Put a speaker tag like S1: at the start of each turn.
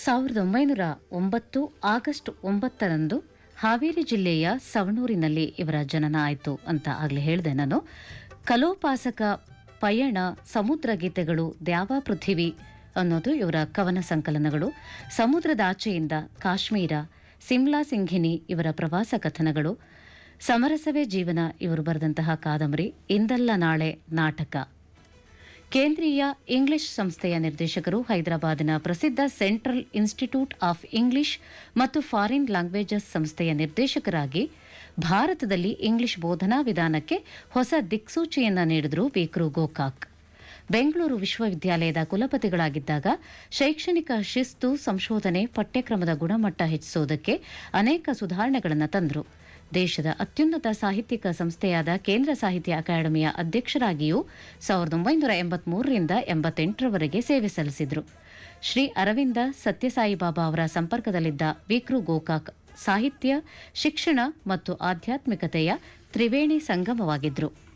S1: ಸಾವಿರದ ಒಂಬೈನೂರ ಒಂಬತ್ತು ಆಗಸ್ಟ್ ಒಂಬತ್ತರಂದು ಹಾವೇರಿ ಜಿಲ್ಲೆಯ ಸವಣೂರಿನಲ್ಲಿ ಇವರ ಜನನ ಆಯಿತು ಅಂತ ಆಗಲೇ ಹೇಳಿದೆ ನಾನು ಕಲೋಪಾಸಕ ಪಯಣ ಸಮುದ್ರ ಗೀತೆಗಳು ದ್ಯಾವ ಪೃಥಿವಿ ಅನ್ನೋದು ಇವರ ಕವನ ಸಂಕಲನಗಳು ಸಮುದ್ರದಾಚೆಯಿಂದ ಕಾಶ್ಮೀರ ಸಿಮ್ಲಾ ಸಿಂಘಿನಿ ಇವರ ಪ್ರವಾಸ ಕಥನಗಳು ಸಮರಸವೇ ಜೀವನ ಇವರು ಬರೆದಂತಹ ಕಾದಂಬರಿ ಇಂದಲ್ಲ ನಾಳೆ ನಾಟಕ ಕೇಂದ್ರೀಯ ಇಂಗ್ಲಿಷ್ ಸಂಸ್ಥೆಯ ನಿರ್ದೇಶಕರು ಹೈದರಾಬಾದಿನ ಪ್ರಸಿದ್ಧ ಸೆಂಟ್ರಲ್ ಇನ್ಸ್ಟಿಟ್ಯೂಟ್ ಆಫ್ ಇಂಗ್ಲಿಷ್ ಮತ್ತು ಫಾರಿನ್ ಲ್ಯಾಂಗ್ವೇಜಸ್ ಸಂಸ್ಥೆಯ ನಿರ್ದೇಶಕರಾಗಿ ಭಾರತದಲ್ಲಿ ಇಂಗ್ಲಿಷ್ ಬೋಧನಾ ವಿಧಾನಕ್ಕೆ ಹೊಸ ದಿಕ್ಸೂಚಿಯನ್ನ ನೀಡಿದರು ಬೇಕ್ರು ಗೋಕಾಕ್ ಬೆಂಗಳೂರು ವಿಶ್ವವಿದ್ಯಾಲಯದ ಕುಲಪತಿಗಳಾಗಿದ್ದಾಗ ಶೈಕ್ಷಣಿಕ ಶಿಸ್ತು ಸಂಶೋಧನೆ ಪಠ್ಯಕ್ರಮದ ಗುಣಮಟ್ಟ ಹೆಚ್ಚಿಸುವುದಕ್ಕೆ ಅನೇಕ ಸುಧಾರಣೆಗಳನ್ನು ತಂದರು ದೇಶದ ಅತ್ಯುನ್ನತ ಸಾಹಿತ್ಯಿಕ ಸಂಸ್ಥೆಯಾದ ಕೇಂದ್ರ ಸಾಹಿತ್ಯ ಅಕಾಡೆಮಿಯ ಅಧ್ಯಕ್ಷರಾಗಿಯೂ ಸಾವಿರದ ಒಂಬೈನೂರ ಎಂಬತ್ಮೂರರಿಂದ ಎಂಬತ್ತೆಂಟರವರೆಗೆ ಸೇವೆ ಸಲ್ಲಿಸಿದರು ಶ್ರೀ ಅರವಿಂದ ಸತ್ಯಸಾಯಿ ಬಾಬಾ ಅವರ ಸಂಪರ್ಕದಲ್ಲಿದ್ದ ವಿಕ್ರು ಗೋಕಾಕ್ ಸಾಹಿತ್ಯ ಶಿಕ್ಷಣ ಮತ್ತು ಆಧ್ಯಾತ್ಮಿಕತೆಯ ತ್ರಿವೇಣಿ ಸಂಗಮವಾಗಿದ್ರು